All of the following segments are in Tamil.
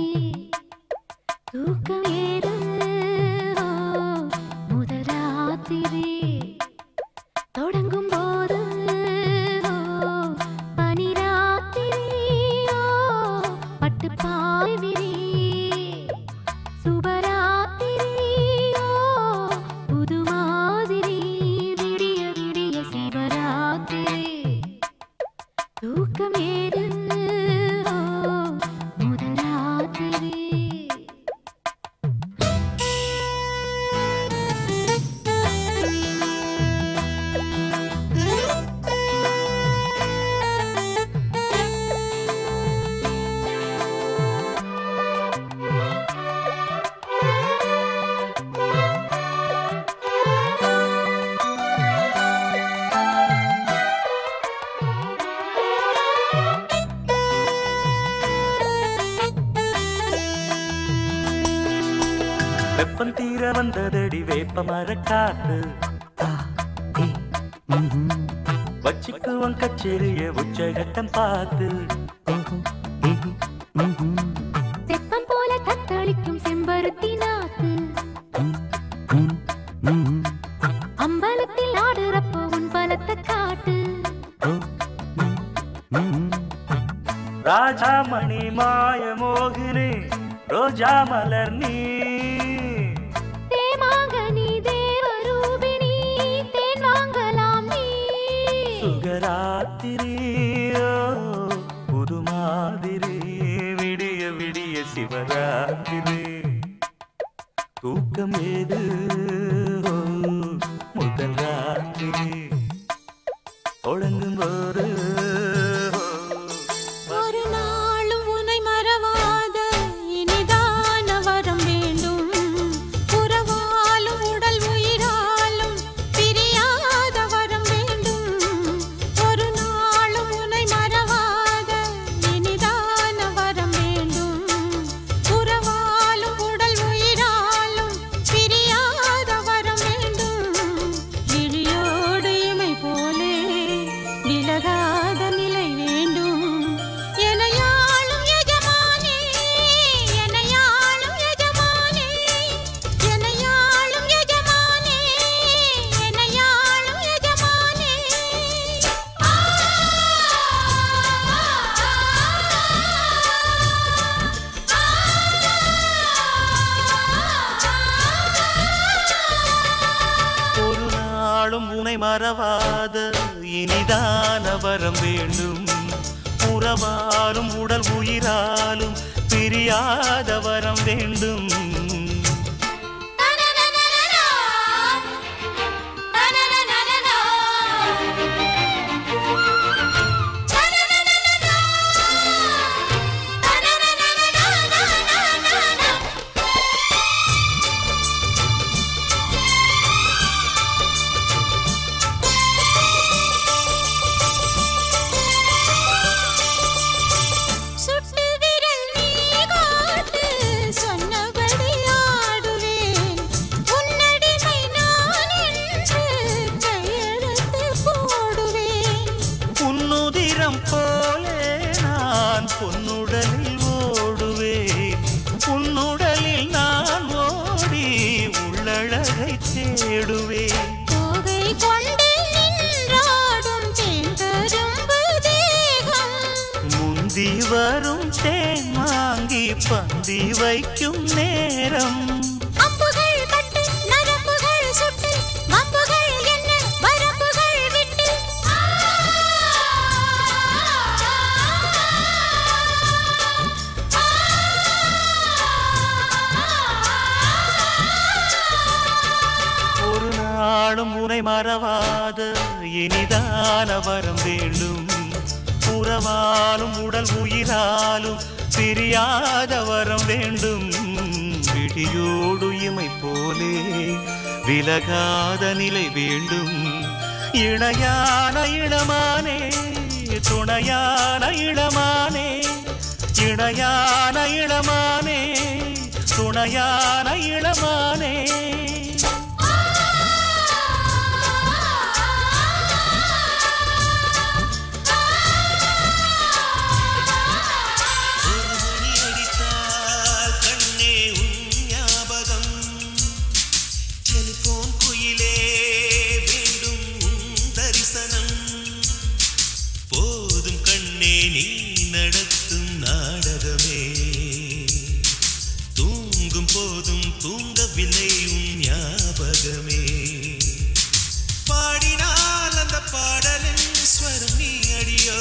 தூக்கம் ஏது ஓ, முதல் ராத்திரி தொடங்கும் போது ஓ, பனி ராத்திரி ஓ, பட்டு பாய் விரி சுபராத்திரி ஓ, புது மாதிரி விடிய விடிய சிவராத்திரி தூக்கம் ஏது ஓ, முதல் ராத்திரி வெப்பம் தீர வந்ததடி வேப்ப மரக்காத்து வச்சுக்குவன் கச்சேரிய உச்சகட்டம் பார்த்து தெப்பம் போல தத்தளிக்கும் செம்பருத்தி நாத்து அம்பலத்தில் ஆடுறப்போ உன் பலத்தை காட்டு ராஜா மணி மாய மோகினி ரோஜா மலர் நீ தேமாங்கனி தேவரூபிணி தேன் வாங்கலாம் நீ சுகராத்திரியோ புது மாதிரி விடிய விடிய சிவராத்திரி தூக்கம் ஏது ஓ, முதல் ராத்திரி தொடங்கும் போது ஒரு நாளும் உன்னை மறவாத இனிதான வரம் வேண்டும் உறவாலும் உடல் உயிராலும் பிரியாத வரம் வேண்டும் ஒரு நாளும் உன்னை மறவாத இனிதான வரம் வேண்டும் உறவாலும் உடல் உயிராலும் பிரியாத வரம் வேண்டும் விழியோடு இமை போலே விலகாத நிலை வேண்டும் எனையாளும் எஜமானே எனையாளும் எஜமானே எனையாளும் எஜமானே எனையாளும் எஜமானே ஒரு நாளும் உனை மறவாத இனிதான வரம் வேண்டும் உறவாலும் உடல் உயிராலும் பிரியாத வரம் வேண்டும் சுட்டு விரல் நீ காட்டு சொன்னபடி ஆடுவேன் உன்னடிமை நான் என்று கையெழுத்து போடுவேன் உன்னுதிரம் போலே நான் பொன்னுடலில் ஓடுவேன் உன்னுடலில் நான் ஓடி உள்ளழகை தேடுவேன் தோகை கொண்டு நின்றாடும் தேங்கரும்பு தேகம் முந்தி வரும் தேன் வாங்கி பந்தி வைக்கும் நேரம் அம்புகள் பட்டு நரம்புகள் சுட்டு மம்புகள் என்ன வரம்புகள் விட்டு ஒரு நாளும் உனை மறவாத இனிதான வரம் வேண்டும் உறவாலும் உடல் உயிராலும் பிரியாத வரம் வேண்டும் விடியோடு இமை போலே விலகாத நிலை வேண்டும் இணையான இளமானே துணையான இளமானே இணையான இளமானே துணையான இளமானே ஒரு மணி அடித்தால் தூங்கவில்லை உன் ஞாபகமே பாடினால் அந்த பாடலின் ஸ்வரம் நீ அடியோ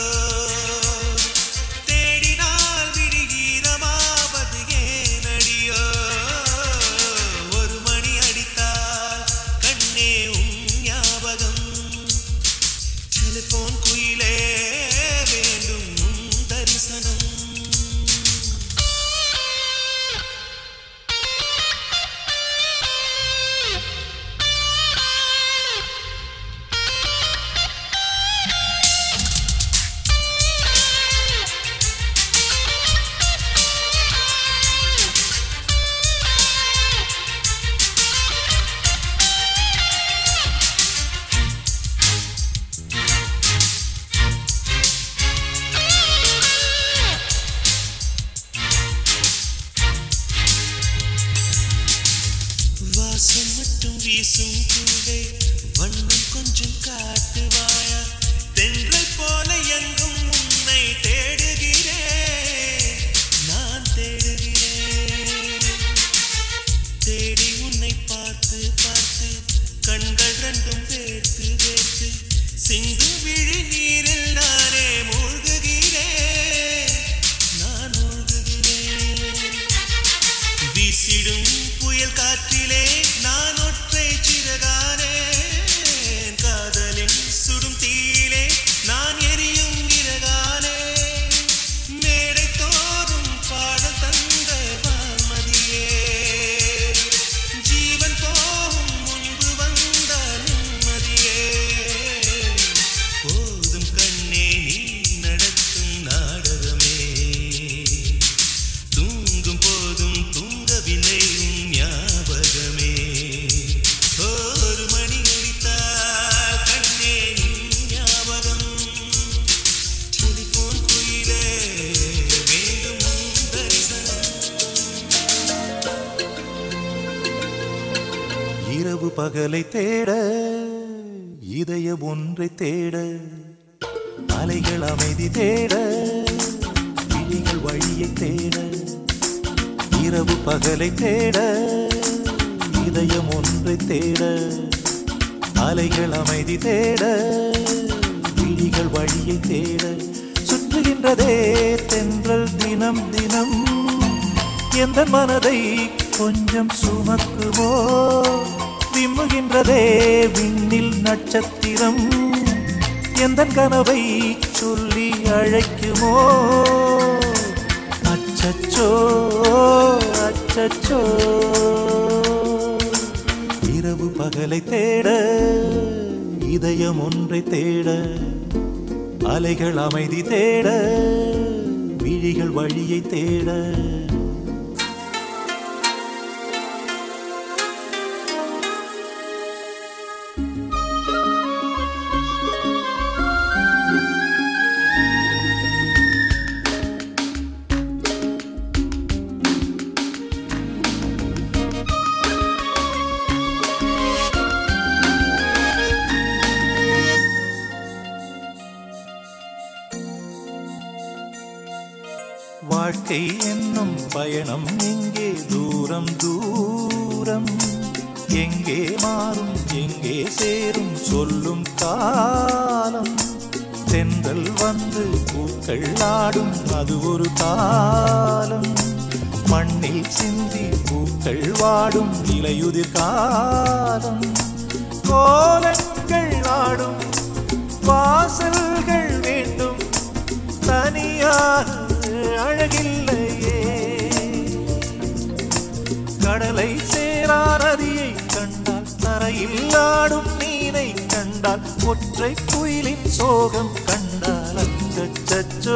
தேடினால் விடுகீரமாவது ஏன் அடியோ ஒரு மணி அடித்தால் கண்ணே உன் ஞாபகம் டெலிபோன் குயிலே வேண்டும் உன் தரிசனம் வாசம் மட்டும் வீசும் பூவே வண்ணம் கொஞ்சம் காட்டுவாயா தென்றை போல எங்கும் உன்னை தேடுகிறேன் நான் தேடுகிறேன் தேடி உன்னை பார்த்து பார்த்து கண்கள் ரெண்டும் வேர்த்து வேர்த்து சிந்து விழி நீரில் நானே மூழ்குகிறேன் நான் மூழ்குகிறேன் வீசிடும் புயல் காற்றிலே நான் ஒற்றை சிறகானே காதலின் சுடும் தீயிலே நான் எரியும் இறகானே மேடை தோறும் பாடல் தந்த வான்மதியே ஜீவன் போகும் முன்பு வந்த நிம்மதியே போதும் கண்ணே நீ நடத்தும் நாடகமே தூங்கும் போதும் தூங்கவில்லை உன் ஞாபகமே ஒரு மணி அடித்தால் கண்ணே நின் ஞாபகம் டெலிபோன் குயிலே வேண்டும் உன் தரிசனம் இரவு பகலை தேட இதயம் ஒன்றை தேட அலைகள் அமைதி தேட விழிகள் வழியை தேட இரவு பகலை தேட இதயம் ஒன்றை தேட அலைகள் அமைதி தேட விழிகள் வழியை தேட சுற்றுகின்றதே தென்றல் தினம் தினம் எந்த மனதை கொஞ்சம் சுமக்குமோ விம்முகின்றதே விண்ணில் நட்சத்திரம் எந்த கனவை சொல்லி அழைக்குமோ அச்சச்சோ அச்சச்சோ இரவு பகலை தேட இதயம் ஒன்றை தேட அலைகள் அமைதி தேட விழிகள் வழியை தேட வாழ்க்கை என்னும் பயணம் எங்கே தூரம் தூரம் எங்கே மாறும் எங்கே சேரும் சொல்லும் காலம் தென்றல் வந்து பூக்கள் ஆடும் அது ஒரு காலம் மண்ணில் சிந்தி பூக்கள் வாடும் இலையுதிர் காலம் கோலங்கள் ஆடும் வாசல்கள் வேண்டும் தனியாக அழகில்லையே கடலை சேரா நதியை கண்டால் தரையில் ஆடும் மீனை கண்டால் ஒற்றை குயிலின் சோகம் கண்டால் அச்சச்சோ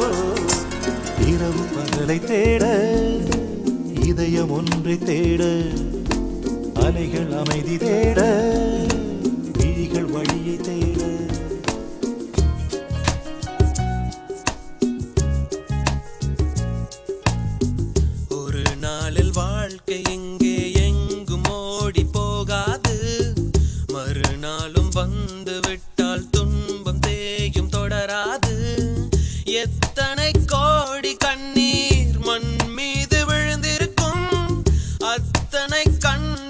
இரவு பகலை தேட இதயம் ஒன்றை தேட அலைகள் அமைதி தேட விழிகள் வழியை தேட ஒரு நாளில் வாழ்க்கை எங்கே எங்கும் ஓடி போகாது மறுநாளும் வந்து விட்டால் துன்பம் தேயும் தொடராது எத்தனை கோடி கண்ணீர் மண் மீது விழுந்திருக்கும் அத்தனை கண்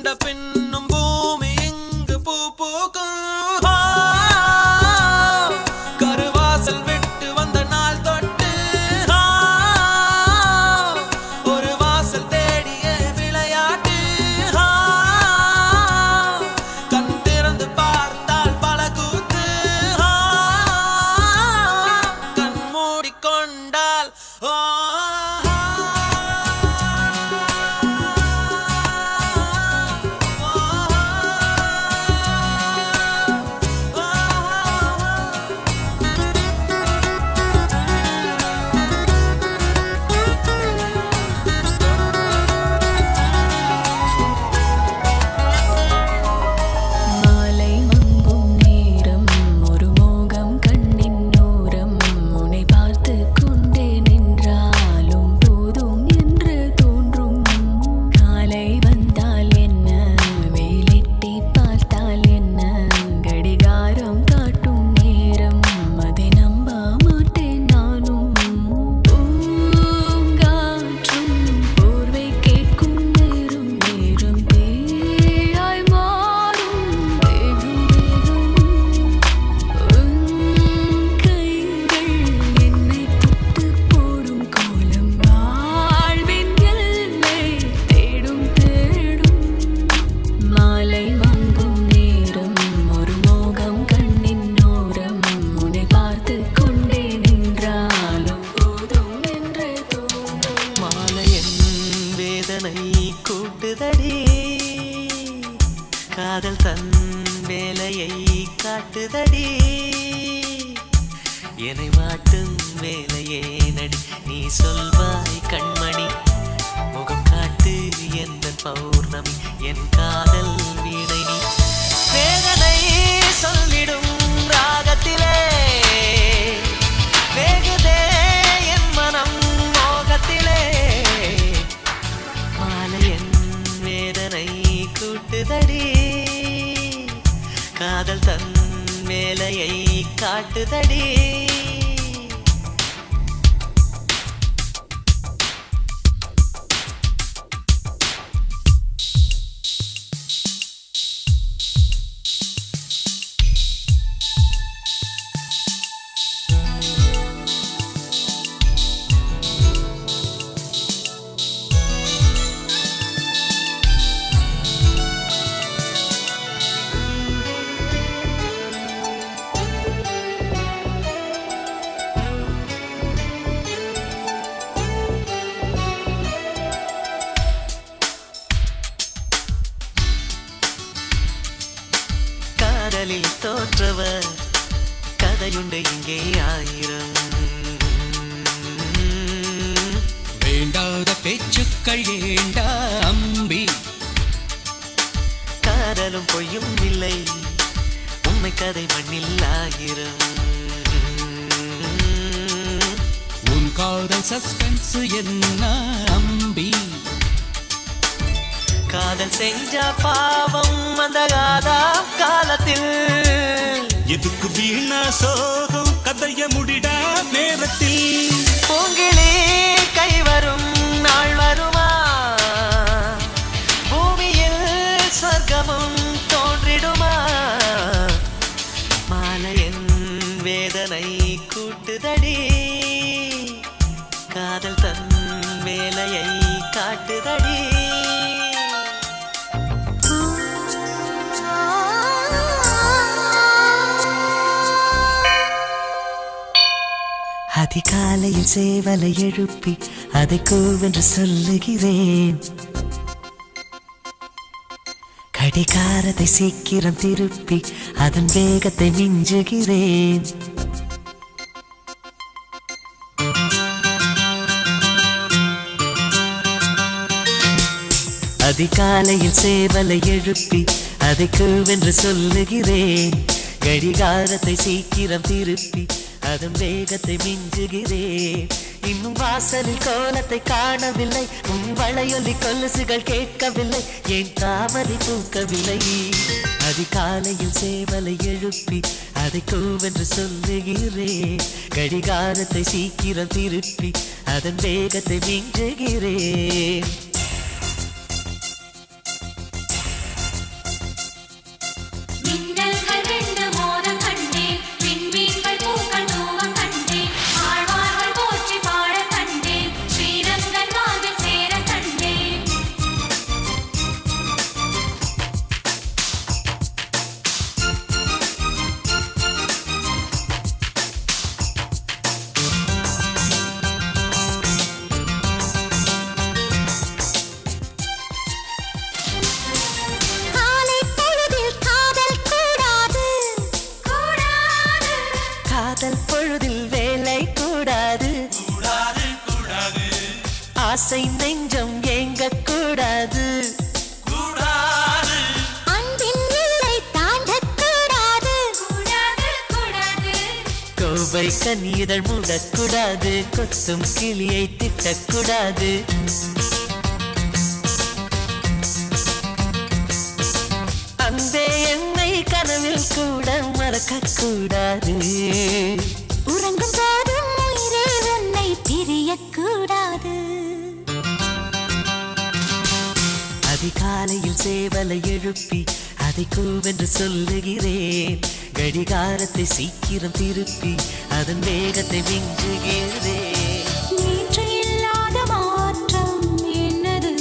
வேதனை கூட்டுதடி காதல் தன் வேலையை காட்டுதடி என்னை மாட்டும் வேலையே நடி நீ சொல்வாய் கண்மணி முகம் காட்டு எந்த பௌர்ணமி என் காதல் வீணை நீ வேதனை சொல்லிடும் ராகத்திலே வேகுதே என் மனம் மோகத்திலே மாலை என் வேதனை கூட்டுதடி காதல் தன் வேலையை காட்டுதடி காதலில் தோற்றவர் கதையுண்டு இங்கே ஆயிரம் வேண்டாத பேச்சுக்கள் ஏண்டா அம்பி காதலும் பொய்யும் இல்லை உண்மை கதை மண்ணில் ஆயிரம் உன் காதல் சஸ்பென்ஸ் என்ன அம்பி காதல் செஞ்ச பாவம் அந்த காதா காலத்தில் எதுக்கு வீணா சோகம் கதைய முடிடா நேரத்தில் பூங்கிளி கை வரும் நாள் வருமா பூமியில் சொர்க்கமும் தோன்றிடுமா மாலையன் வேதனை கூட்டுதடி காதல் தன் வேலையை காட்டுதடி அதிகாலையில் சேவலை எழுப்பி அதை கூவென்று சொல்லுகிறேன் கடிகாரத்தை சீக்கிரம் திருப்பி அதன் வேகத்தை மிஞ்சுகிறேன் அதிகாலையில் சேவலை எழுப்பி அதை கூவென்று சொல்லுகிறேன் கடிகாரத்தை சீக்கிரம் திருப்பி அதன் வேகத்தை மிஞ்சுகிறேன் இன்னும் வாசலில் கோலத்தை காணவில்லை உன் வளையொலி கொலுசுகள் கேட்கவில்லை ஏன் தாமரை பூக்கவில்லை அதிகாலையில் சேவலை எழுப்பி அதை கூவென்று சொல்லுகிறேன் கடிகாரத்தை சீக்கிரம் திருப்பி அதன் வேகத்தை மிஞ்சுகிறேன் மின்னல்கள் ரெண்டு மோதம் கண்டேன் விண்மீன்கள் பூக்கள் தூவம் கண்டேன் ஆழ்வார்கள் போற்றி பாட கண்டேன் ஸ்ரீரங்கன் வாதில் சேர கண்டேன் காலை பொழுதில் காதல் கூடாது கூடாது காதல் பொழுதில் வேலை கூடாது ஆசை நெஞ்சம் ஏங்க கூடாது அன்பின் எல்லை தாண்டக் கூடாது கூடாது கூடாது கோவை கண்ணீதழ் மூடக்கூடாது கொத்தும் கிளியை திட்டக்கூடாது அன்பே என்னை கனவில் கூட மறக்கக் கூடாது உறங்கும் போதும் உயிரே உன்னை பிரியக்கூடாது அதிகாலையில் சேவலை எழுப்பி அதை கூவென்று சொல்லுகிறேன் கடிகாரத்தை சீக்கிரம் திருப்பி அதன் வேகத்தை மிஞ்சுகிறேன் நேற்று இல்லாத மாற்றம் என்னது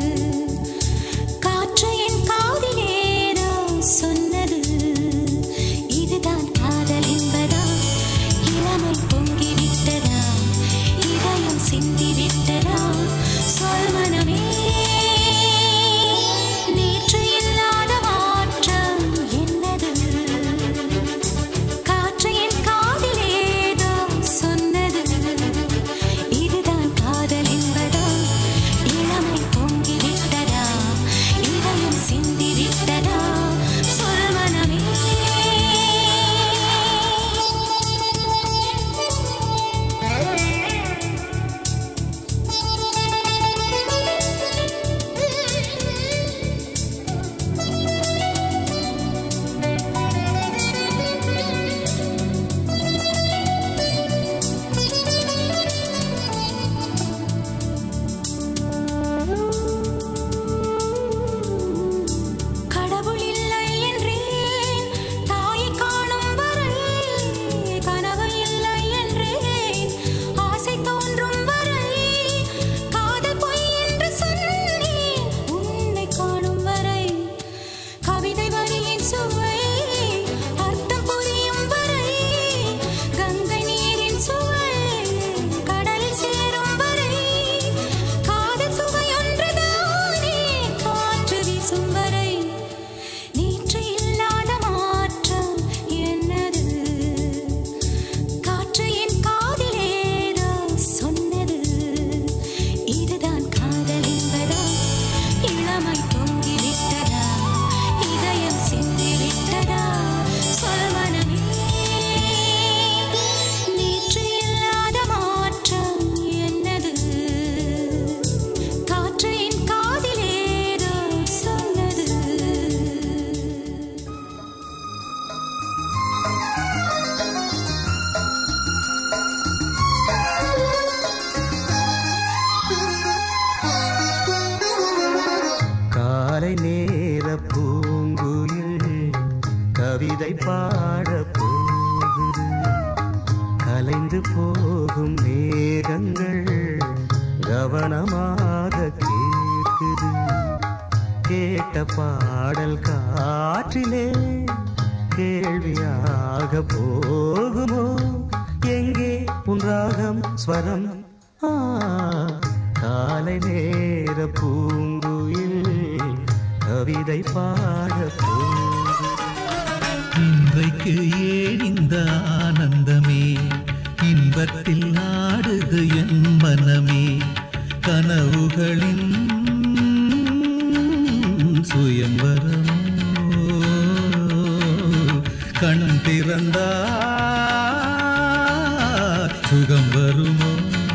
காற்று என் காதில் ஏதோ சொன்னது இதுதான் காதல் என்பதா இளமை பொங்கிவிட்டதா இதயம் சிந்திவிட்டதா சொல் மனமே கேக்குது கேட்ட பாடல் காற்றிலே கேள்வியாக போகுமோ எங்கே உன் ராகம் ஸ்வரம் ஆ, காலை நேர பூங்குயில் கவிதை பாட போகும் இன்றைக்கு ஏன் இந்த ஆனந்தமே இன்பத்தில் ஆடுது என் மனமே கனவுகளின் சுயம்பரமோ கண் திறந்தா சுகம் வருமோ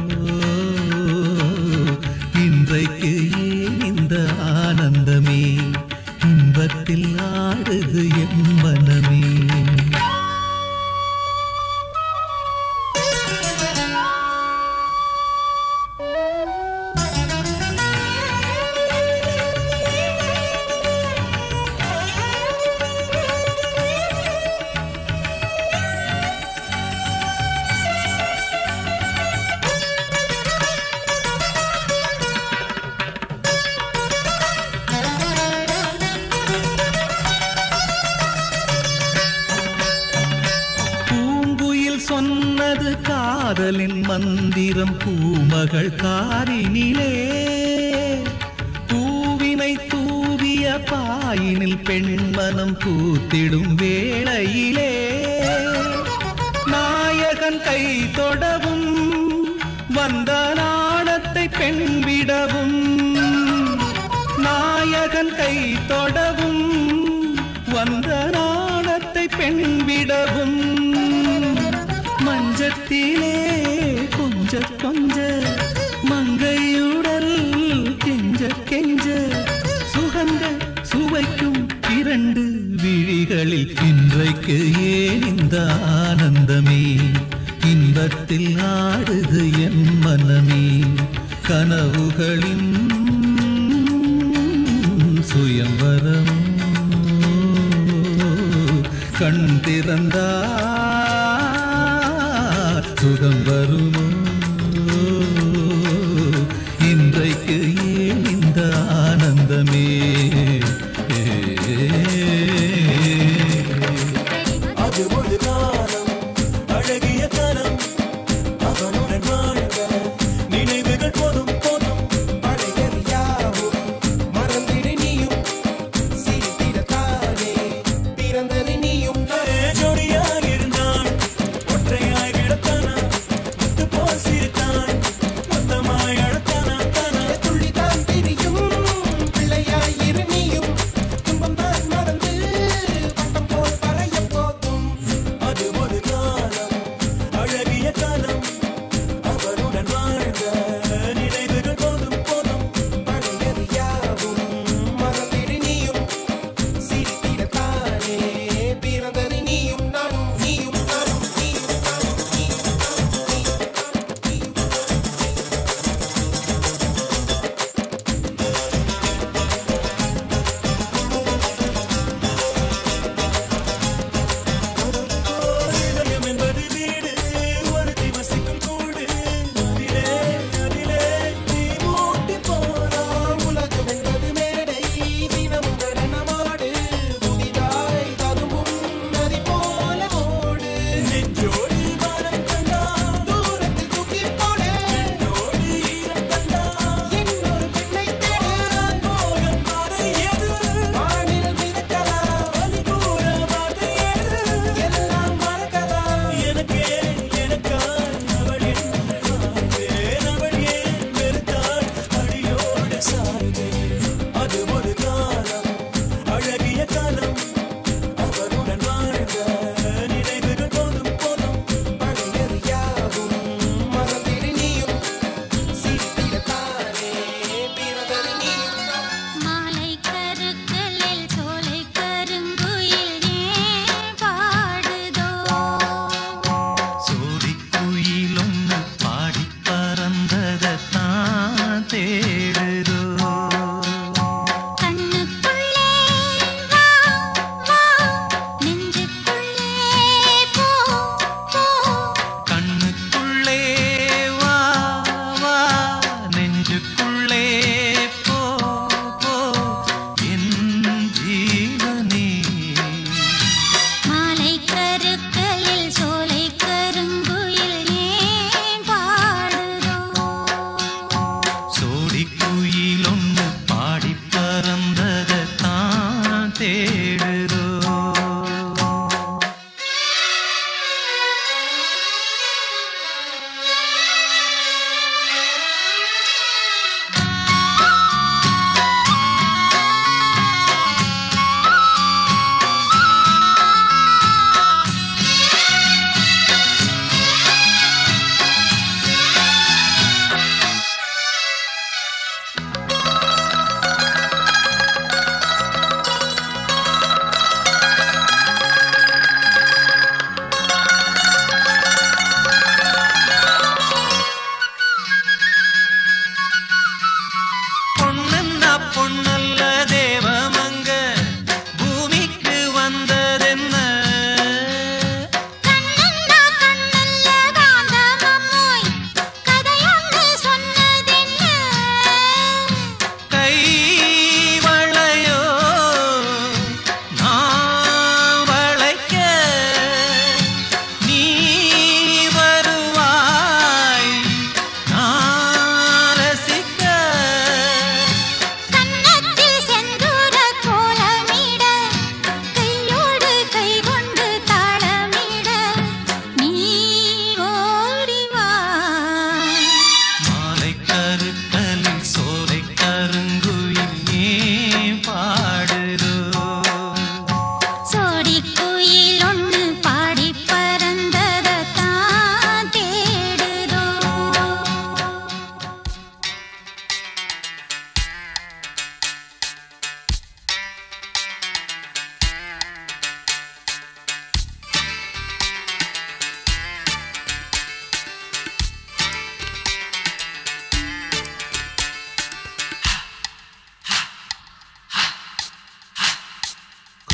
இன்றைக்கு ஏன் இந்த ஆனந்தமே இன்பத்தில் ஆடுது என் மனமே பூங்குயில் சொன்னது காதலின் மந்திரம் பூமகள் காரினிலே பூவினை தூவிய பாயினில் பெண்மனம் பூத்திடும் வேளையிலே நாயகன் கை தொடவும் வந்த நாணத்தை பெண் விடவும் நாயகன் கை தொடவும் வந்த நாணத்தை பெண் விடவும் மஞ்சத்திலே கொஞ்ச கொஞ்ச மங்கையுடல் கெஞ்ச கெஞ்ச சுகந்த சுவைக்கும் இரண்டு விழிகளில் இன்றைக்கு ஏன் இந்த ஆனந்தமே இன்பத்தில் ஆடுது என் மனமே கனவுகளின் சுயம்பரம் கண் திறந்தா சுகம் வருமோ இன்றைக்கு ஏன் இந்த ஆனந்தமே அது ஒரு காலம் அழகிய காலம் அவனுடன் வாழ்ந்த நினைவுகள் போதும் போதும் பழையது யாவும் மறந்திடு நீயும் சிரித்திடத்தானே பிறந்தது நீயும் ஜோடியாக இருந்தான் ஒற்றையாய் விடத்தானா முத்து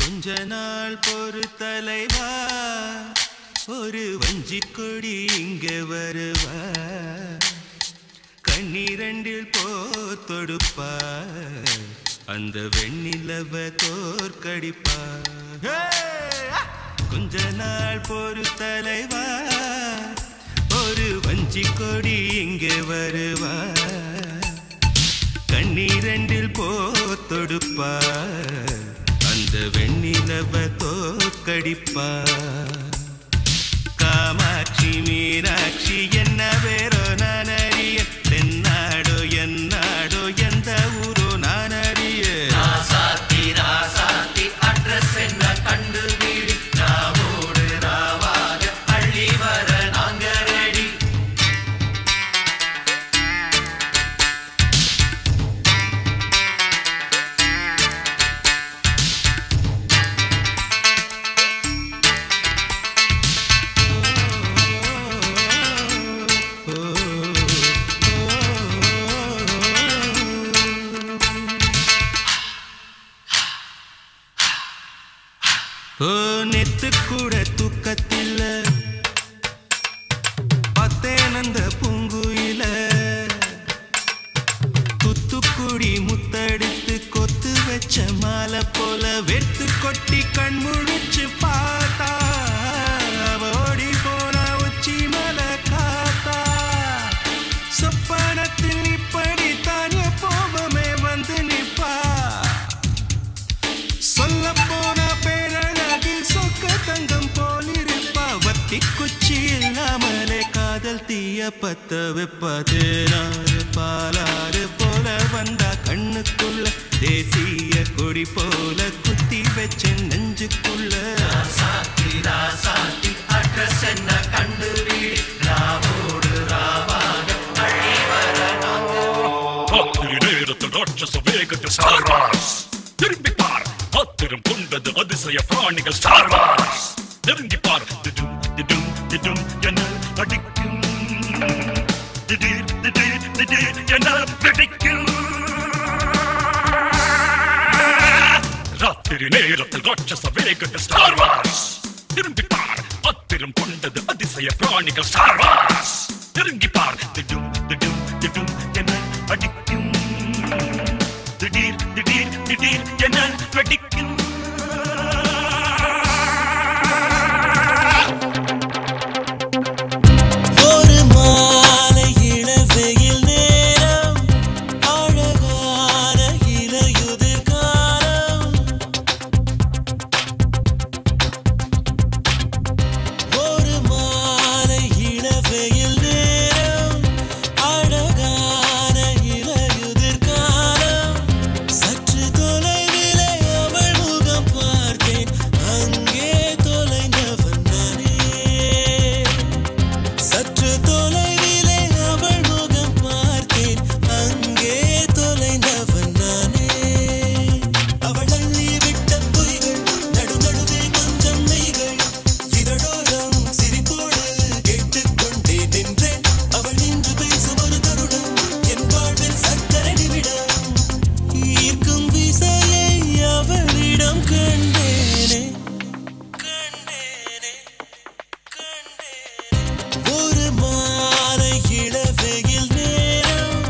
கொஞ்ச நாள் பொறு தலைவா ஒரு வஞ்சி கொடி இங்க வருவா கண்ணீரண்டில் போத்தொடுப்பா அந்த வெண்ணிலவ தோற்கடிப்பா ஹே! கொஞ்ச நாள் பொறு தலைவா ஒரு வஞ்சி கொடி இங்க வருவா கண்ணீரண்டில் போத்தொடுப்பா அந்த வெண்ணிலவ தோக்கடிப்பா காமாட்சி மீனாட்சி என்ன வேறோ நான் அறிய தென்னாடோ என்னாடோ எந்த ஊரோ நான் அறிய ராசாத்தி ராசாத்தி அட்ரஸ் என்ன கண்டுபிடி ராவோடு ராவாக அள்ளி வர நாங்க ரெடி ஓ நெத்து கூட தூக்கத்தில் பத்தேனந்த பூங்குயில துத்துக்குடி முத்தெடுத்து கொத்து வச்ச மாலை போல வெத்து கொட்டி கண் முழிச்சு பார்த்தா அவ ஓடி போன உச்சி மலை காத்தா சொப்பனத்தில் இப்படி தானே போவமே வந்து நிப்பா சொல்ல போன பேரழகில் சொக்க தங்கம் போலிருப்பா வத்தி குச்சி இல்லாமலே காதல் தீய பத்த வைப்பது நாறு பாலாறு போல வந்தா கண்ணுக்குள்ள தேசிய கொடி போல குத்தி வச்ச நெஞ்சுக்குள்ள ராசாத்தி ராசாத்தி அட்ரஸ் என்ன கண்டுபிடி ராவோடு ராவாக அள்ளி வர நாங்க ராத்திரி நேரத்தில் ராட்சச வேகத்தில் ஸ்டார் வார்ஸ் திரும்பி பார் ஆத்திரம் கொண்டது அதிசய பிராணிகள் ஸ்டார் வார்ஸ் நெருங்கி பார் திடும் திடும் திடும் என அடிக்கும் திடீர் திடீர் திடீர் என வெடிக்கும் ராத்திரி நேரத்தில் ராட்சச வேகத்தில் ஸ்டார் வார்ஸ் திரும்பி பார் ஆத்திரம் கொண்டது அதிசய பிராணிகள் ஸ்டார் வார்ஸ் நெருங்கி பார் திடும் திடும் திடும் என அடிக்கும் திடீர் திடீர் திடீர் என வெடிக்கும் ஒரு மாலை இளவெயில் நேரம் அழகான இலையுதிர் காலம் ஒரு மாலை இளவெயில் நேரம் அழகான இலையுதிர் காலம் சற்று தொலைவிலே அவள் முகம் பார்த்தேன் அங்கே தொலைந்தவன் நானே சற்று தொலைவிலே அவள் முகம் பார்த்தேன் அங்கே தொலைந்தவன் நானே அவள் அள்ளி விட்ட பொய்கள் நடு நடுவே கொஞ்சம் மெய்கள் இதழோரம் சிரிப்போடு கேட்டுக்கொண்டே நின்றேன் அவள் நின்று பேசும் ஒரு தருணம் என் வாழ்வில் சக்கரை நிமிடம் ஈர்க்கும் விசையை அவளிடம் கண்டேனே கண்டேனே ஒரு மாலை இளவெயில் நேரம்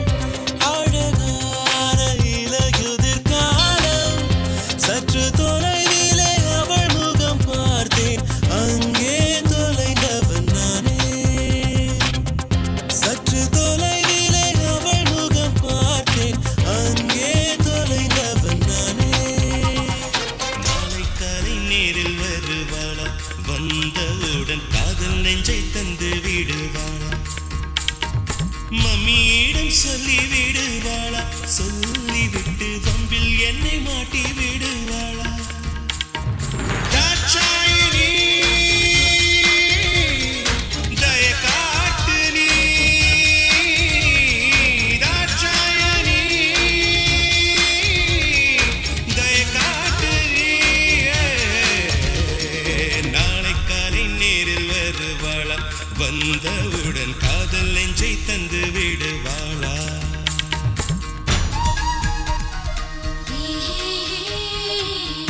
அழகான இலையுதிர் காலம் சற்று தொலைவிலே அவள் முகம் பார்த்தேன் அங்கே தொலைந்தவன் நானே சற்று தொலைவிலே அவள் முகம் பார்த்தேன் அங்கே தொலைந்தவன் நானே நாளை காலை நேரில் வருவாளா வந்தவுடன் காதல் நெஞ்சை தந்து விடுவாளா மம்மியிடம் சொல்லி விடுவாளா சொல்லிவிட்டு வம்பில் என்னை மாட்டி விடுவாளா தாட்சாயினி, தய காட்டு நீ. தாட்சாயினி, தய காட்டு நீ. நாளை காலை நேரில் வருவாளா வந்தவுடன் காதல் நெஞ்சை தந்து விடுவாளா ஹே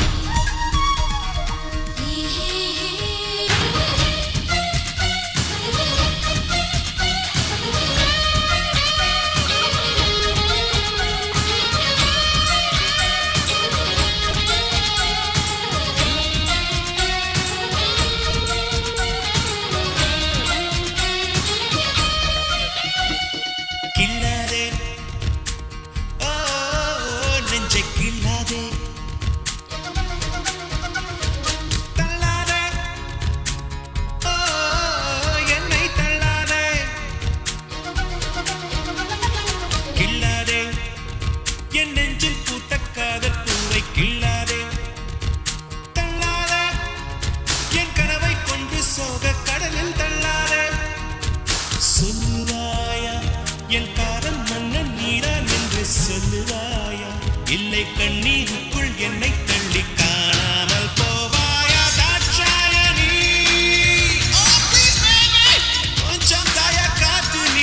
இல்லை கண்ணீருக்குள் என்னை தள்ளி காணாமல் போவாயா தாட்சாயணி Oh, please, baby. கொஞ்சம் தய காத்து நீ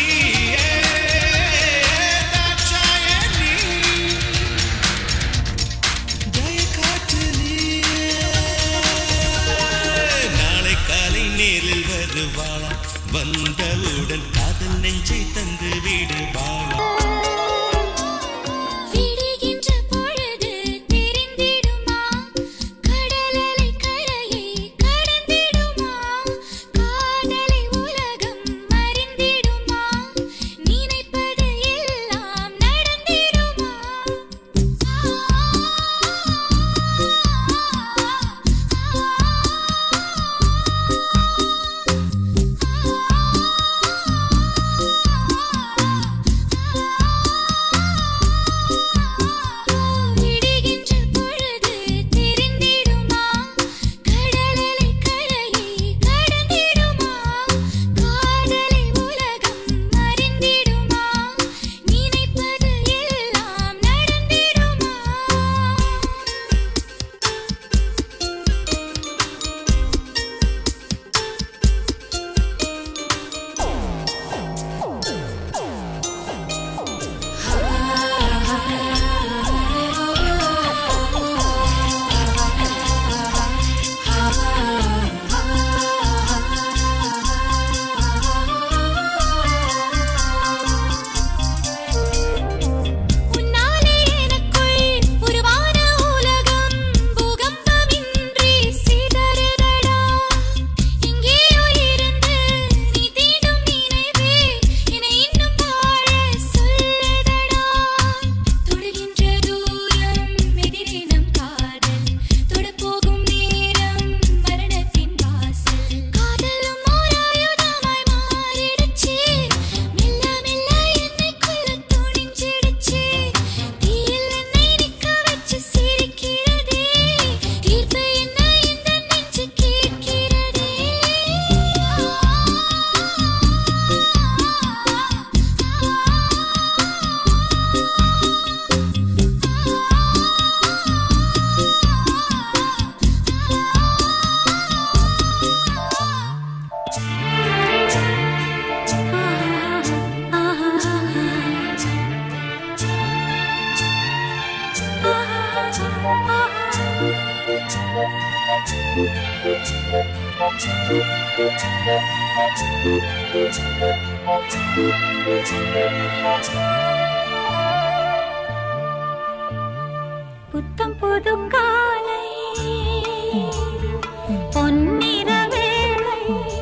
தாட்சாயணி தய காத்து நீ நாளை காலை நேரில் வருவாளா வந்தவுடன் காதல் நெஞ்சை தந்து விடுவாளா விடுகின்ற பொழுது தெரிந்திடுமா கடலலை கரையை கடந்திடுமா காதலை உலகம் அறிந்திடுமா நினைப்பது எல்லாம் நடந்திடுமா விடுகின்ற பொழுது தெரிந்திடுமா கடலலை கரையை கடந்திடுமா காதலை உலகம் அறிந்திடுமா நினைப்பது எல்லாம் நடந்திடுமா உன்னாலே எனக்குள் உருவான உலகம் பூகம்பமின்றி சிதறுதடா எங்கேயோ இருந்து நீ தீண்டும் நினைவே என்னை இன்னும் வாழ சொல்லுதடா தொடுகின்ற தூரம் எதிரே நம் காதல் தொடப்போகும் நேரம் மரணத்தின் வாசல் காதலும் ஓர் ஆயுதமாய் மாறிடுச்சு மெல்ல மெல்ல என்னை கொல்ல துணிஞ்சிடுச்சு தீயில் என்னை நிற்க வச்சு சிரிக்கிறதே தீர்ப்பு என்ன இந்த நெஞ்சு கேட்கிறதே புத்தம் புது காலை பொன்னிற வேளை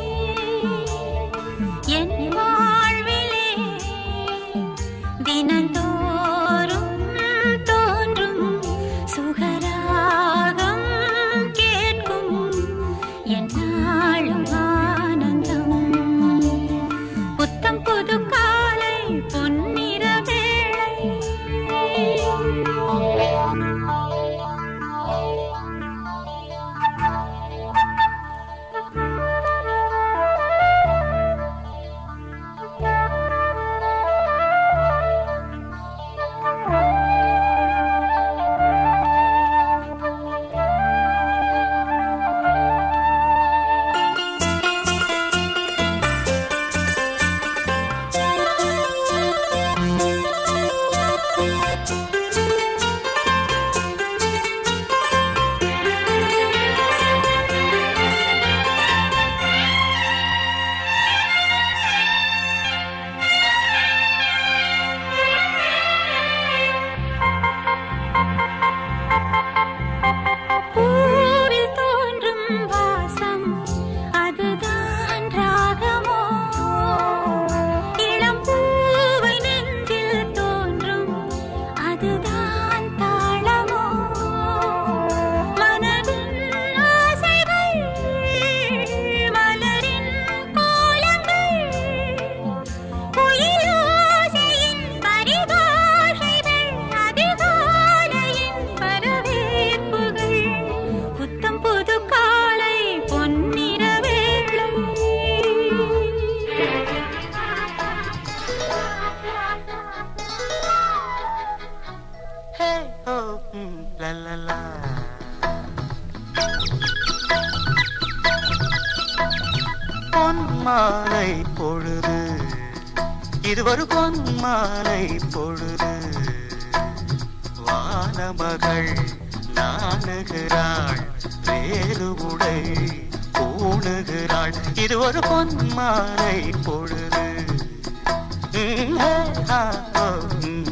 என் வாழ்விலே தினந்தோறும் தோன்றும் சுகராகம் கேட்கும் என்னாலும் ஆனந்தம் புத்தம் புது காலை பொன்னிற வேளை ம், லா, லா, லா. பொன்மாலை பொழுது இது ஒரு பொன்மாலை பொழுது வானமகள் நாணுகிறாள் வேறு உடை பூணுகிறாள் இது ஒரு பொன்மாலை பொழுது ம், ஆ, ஆ, ம்.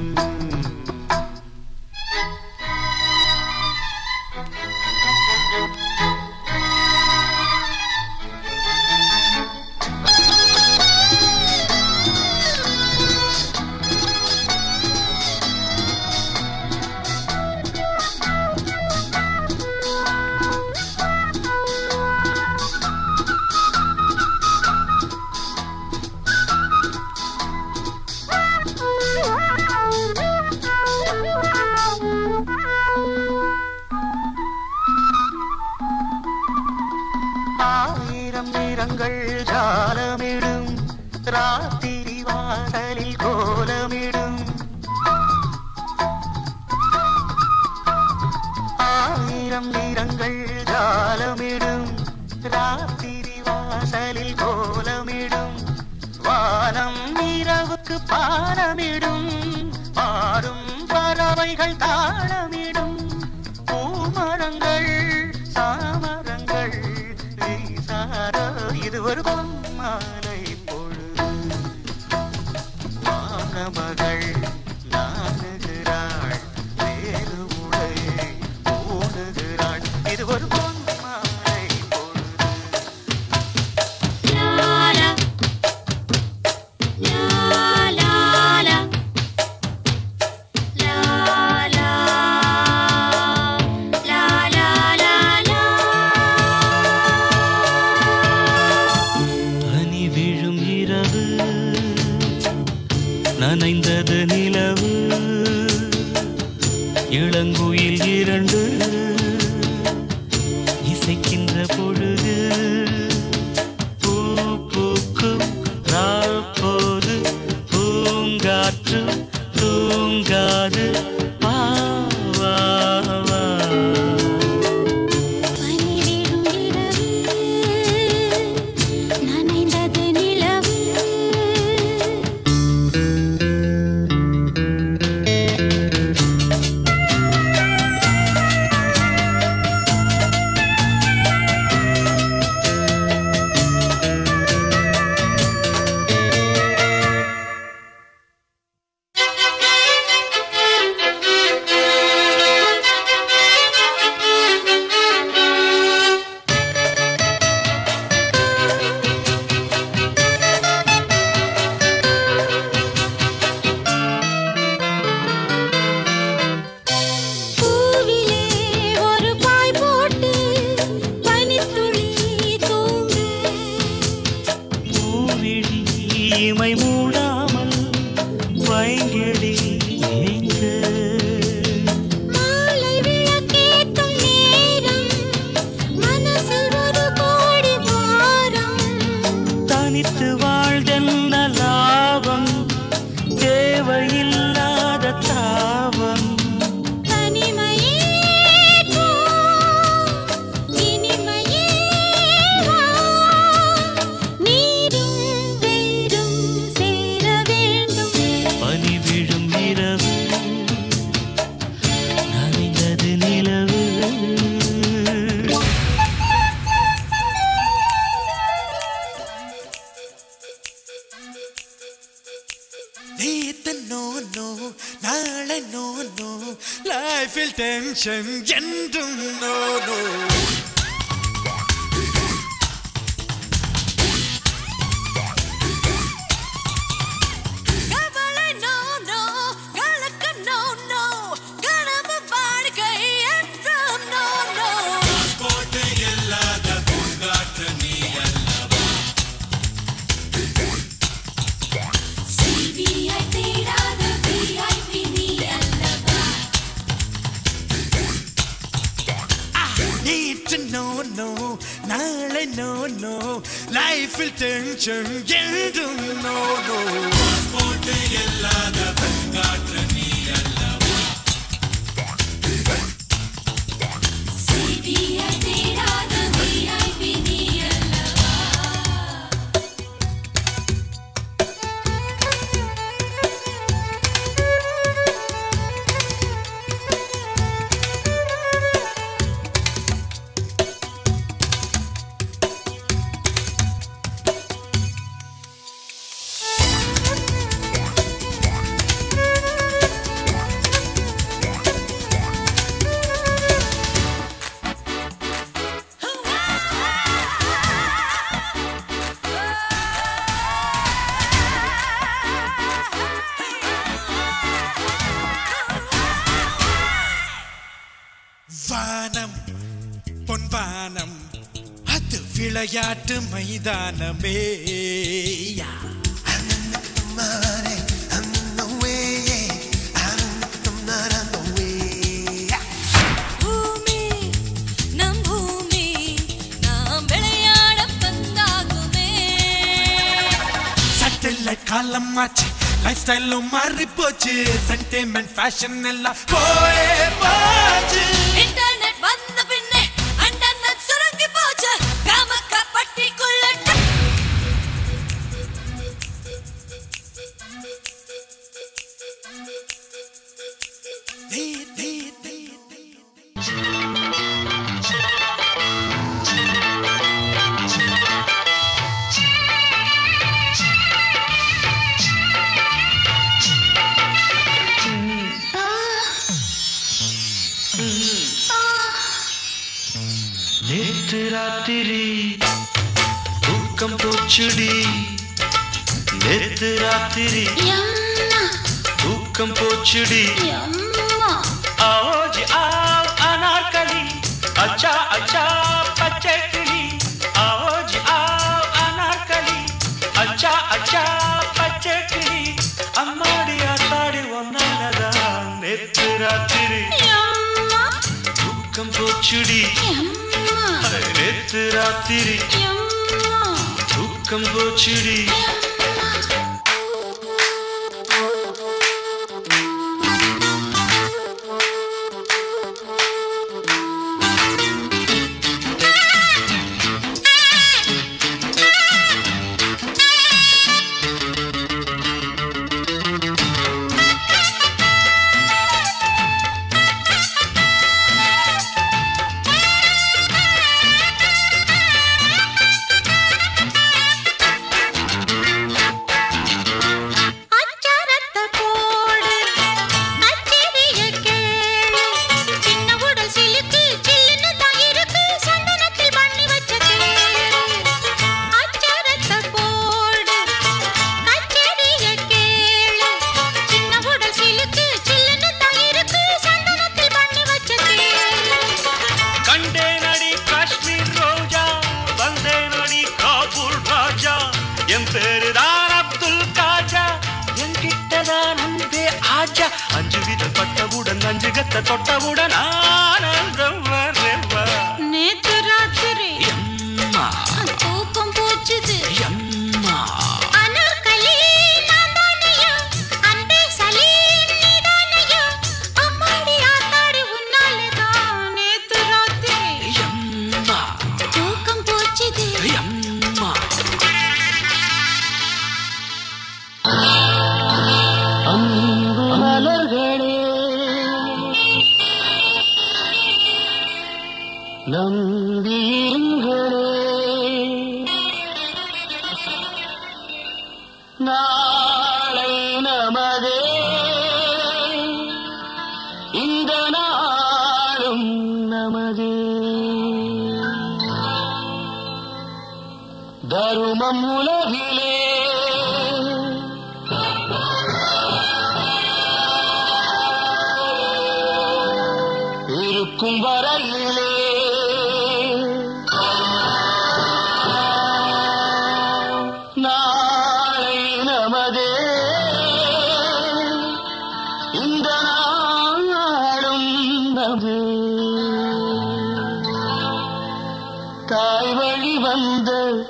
ஆயிரம் நிறங்கள் ஜாலமிடும் ராத்திரி வாசலில் கோலமிடும் ஆயிரம் நிறங்கள் ஜாலமிடும் ராத்திரி வாசலில் கோலமிடும் வானம் இரவுக்கு பாலமிடும் பாடும் பறவைகள் தாளமிடும் பூமரங்கள் சாமரங்கள் வீசாரோ இது ஒரு பொம்மாலை பொழுது வானமகள் நாணுகிறாள் வேறு உடை ஓடுகிறாள் இது ஒரு பொம்மாலை பொழுது பனி விழும் இரவு நனைந்தது நிலவு இளங்குயில் இரண்டு இசைக்கின்ற பொழுது பூ பூக்கும் ராப்போது பூங்காற்று தூங்காது வா வா வா பனிவிழும் இரவு நனைந்தது நிலவு பூவிலே ஒரு பாய் போட்டு பனித்துளி தூங்கு பூவிழி இமை மூடாமல் வைங்கிழி ஏங்க மாலை விளக்கேற்றும் நேரம் மனசில் ஒரு கோடி பாரம் தனித்து வாழ்தென்ன லாபம் தேவையில்லாத தாபம் தனிமையே போ இனிமையே வா நீரும் வேரும் சேர வேண்டும் பனி விழும் இரவு நனைந்தது நிலவு நேத்து நோ நோ நாளை நோ நோ லைஃபில் டென்ஷன் என்றும் நோ நோ கவலை no no கலக்க no no கனவு வாழ்க்கை என்றும் no no கோட்டை இல்லாத பூங்காற்று நீ அல்லவா CBI தேடாத VIP நீ அல்லவா நேற்று நோ நோ நாளை நோ நோ லைஃபில் டென்ஷன் என்றும் நோ நோ கோட்டை இல்லாத பூங்காற்று நீ அல்லவா வானம் பொன்வானம் அது விளையாட்டு மைதானமே யா. பூமி நம் பூமி நாம் விளையாட பந்தாகுமே சட்டில் காலம் ஆச்சு லைஃப் ஸ்டைலும் மாறி போச்சு சென்டிமெண்ட் ஃபேஷன் எல்லாம் போயே போச்சு இன்டர்நெட் வந்த பின்னே அண்டர்நெட் சுருங்கி போச்சு காமக்க பட்டிக்குள்ள தீ, தீ, தீ, தீ. நேற்று ராத்திரி தூக்கம் போச்சுடி நேற்று ராத்திரி தூக்கம் போச்சுடி आओ जी आओ अनारकली अच्छा अच्छा बच्चे किली आओ जी आओ अनारकली अच्छा अच्छा बच्चे किली அம்மாடி ஆத்தாடி ஒன்னாலதான் நேற்று ராத்திரி தூக்கம் போச்சுடி நேற்று ராத்திரி தூக்கம் போச்சுடி அச்சாரத்தை போடு கச்சேரிய கேளு சின்ன உடல் சிலுக்கு சில்லுன்னு தான் இருக்கு சந்தனத்தில் பண்ணி வச்ச கேளு அச்சாரத்தை போடு கச்சேரிய கேளு சின்ன உடல் சிலுக்கு சில்லுன்னு தான் இருக்கு சந்தனத்தில் பண்ணி வச்ச கேளு கண்டேனடி காஷ்மீர் ரோஜா வந்தேனடி காபூல் ராஜா என் பேருதான் அப்துல் காஜா என்கிட்டதான் அன்பே ஆஜா அஞ்சு விதம் பட்டவுடன் அஞ்சு கத்த தொட்டவுடன் ஆனந்தம் வரவா நேத்து ராத்திரி எம்மா தூக்கம் போச்சுது எம்மா அனார்கலி நான்தானையா அன்பே சலீம் நீதானையா அம்மாடி ஆத்தாடி உன்னாலதான் நேத்து ராத்திரி எம்மா தூக்கம் போச்சுது எம்மா மலர்களே நம்பியிருங்களே நாளை நமதே இந்த நாளும் நமதே தருமம் உலகிலே இருக்கும் வரையிலே நாளை நமதே இந்த நாளும் நமது தாய் வழி வந்த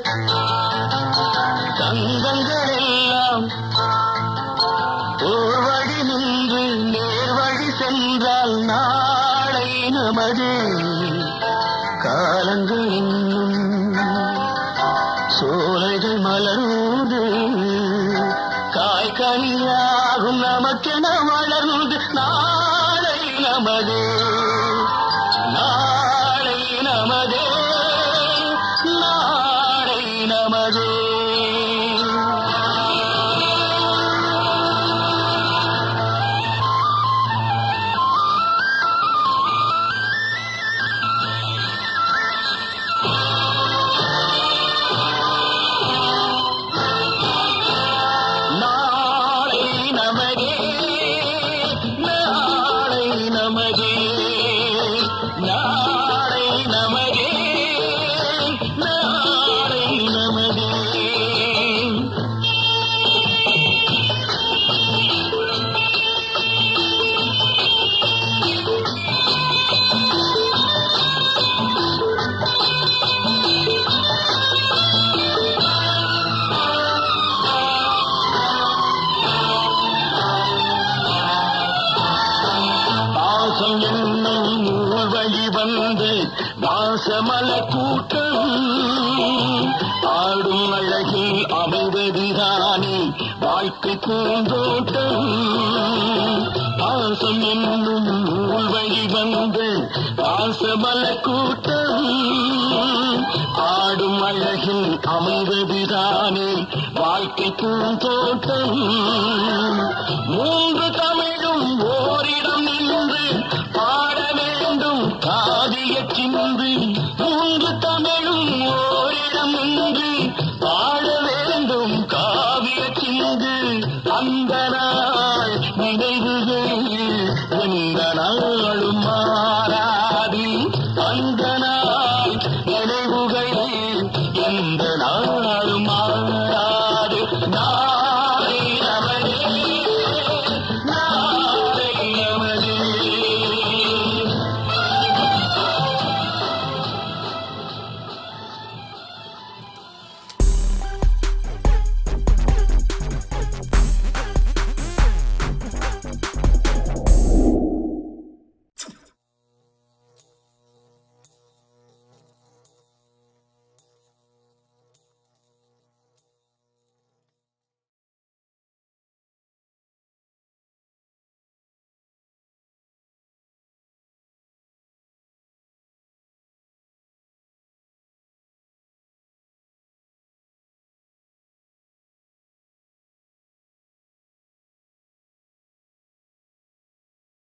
தங்கங்கள் எல்லாம் ஓர் வழி நின்று நேர் வழி சென்றால் நாளை நமது காலங்கள் இன்னும் சோலைகள் மலர்ந்து காய்கனியாகும் நமக்கென வளர்ந்து நாளை நமதே நாளை நமதே நாளை நமதே நாளை நமதே நாளை நமதே நாளை நமதே நாளை நமதே பாசம் என்னும் நூல் வழி வந்து வாசமல கூட்டம் ஆடும் அழகில் அமைவதுதானே வாழ்க்கை பூந்தோட்டம் பாசம் என்னும் நூல் வழி வந்து வாசமல கூட்டம் ஆடும் அழகில் அமைவதுதானே வாழ்க்கை பூந்தோட்டம் மூன்று தமிழ்